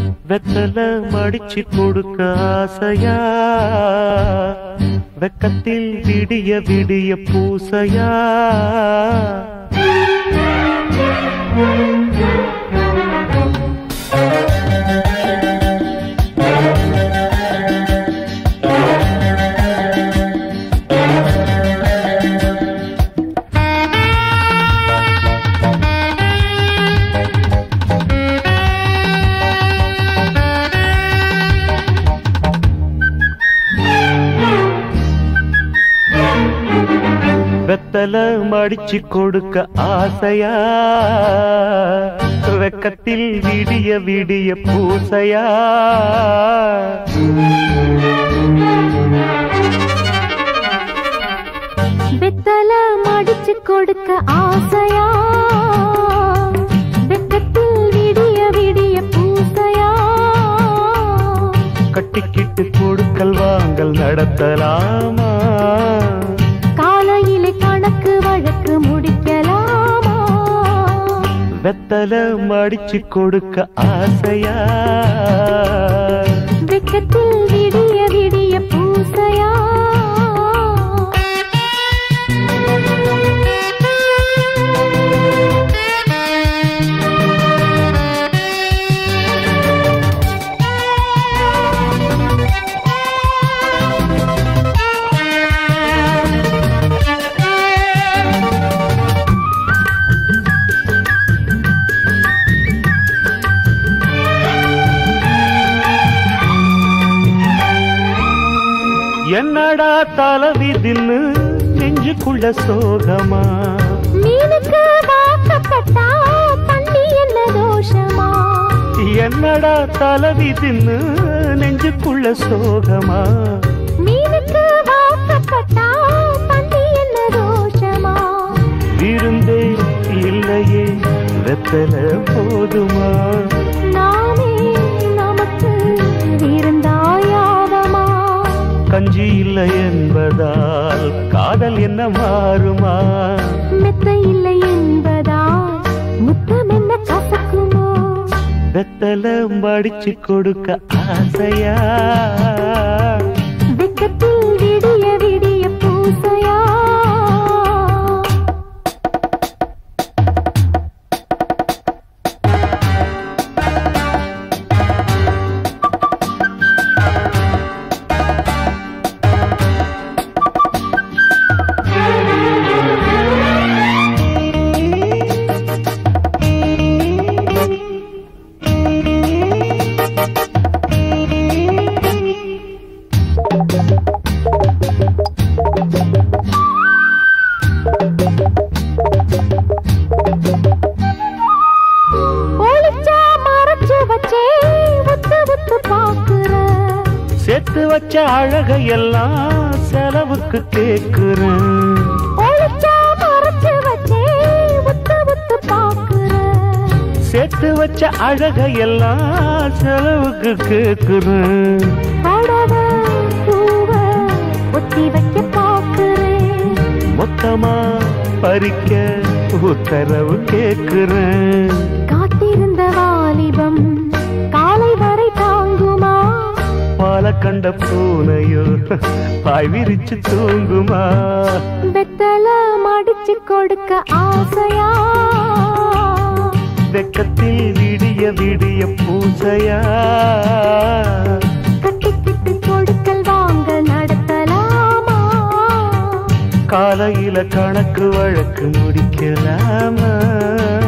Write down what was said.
வெத்தல மடிச்சு கொடுக்க ஆசையா வெக்கத்தில் விடிய விடிய பூசையா வெத்தல மடிச்சு கொடுக்க ஆசையா வெக்கத்தில் விடிய விடிய பூசையா வெத்தல மடிச்சு கொடுக்க ஆசையா வெக்கத்தில் விடிய விடிய பூசையா கட்டிக்கிட்டு கொடுக்கல் வாங்கல் நடத்தலாமா காலையிலே கணக்கு வழக்கு முடிக்கலாமா வெத்தல மடிச்சு கொடுக்க ஆசையா வெக்கத்தில் விடிய விடிய பூசையா என்னடா தலைவிதின்னு நெஞ்சுக்குள்ள சோகமா மீனுக்கு வாக்கப்பட்டா தண்ணி என்ன தோஷமா என்னடா தலைவிதின்னு நெஞ்சுக்குள்ள சோகமா மீனுக்கு வாக்கப்பட்டா தண்ணி என்ன தோஷமா விருந்தே இல்லையே வெத்தல போதுமா நாமே நமக்கு இருந்தாயாதமா கஞ்சி இல்லை என்பதால் காதல் என்ன மாறுமா மெத்த இல்லை என்பதால் முத்தம் என்ன கசக்குமோ வெத்தல மடிச்சு கொடுக்க ஆசையா வெக்கத்தில் விடிய விடிய பூசையா ஒளிச்சா மறைச்சு வச்சே உத்து உத்து பாக்குற சேர்த்து வச்ச அழகையெல்லாம் செலவுக்கு கேக்குறேன் ஒளிச்சா மறைச்சு வச்சே உத்து உத்து பாக்குற சேர்த்து வச்ச அழகையெல்லாம் செலவுக்கு கேக்குறேன் படவ பூவ ஒத்தி வைக்க பாக்குறேன் மொத்தமா பறிக்க உத்தரவு கேக்குறேன் காத்திருந்த வாலிபம் காலை வரை தாங்குமா பால கண்ட பூனையோ பாய் விரிச்சு தூங்குமா வெத்தல மடிச்சு கொடுக்க ஆசையா வெக்கத்தில் விடிய விடிய பூசையா கட்டிக்கிட்டு கொடுக்கல் வாங்க நடத்தலாமா காலையில கணக்கு வழக்கு முடிக்கலாமா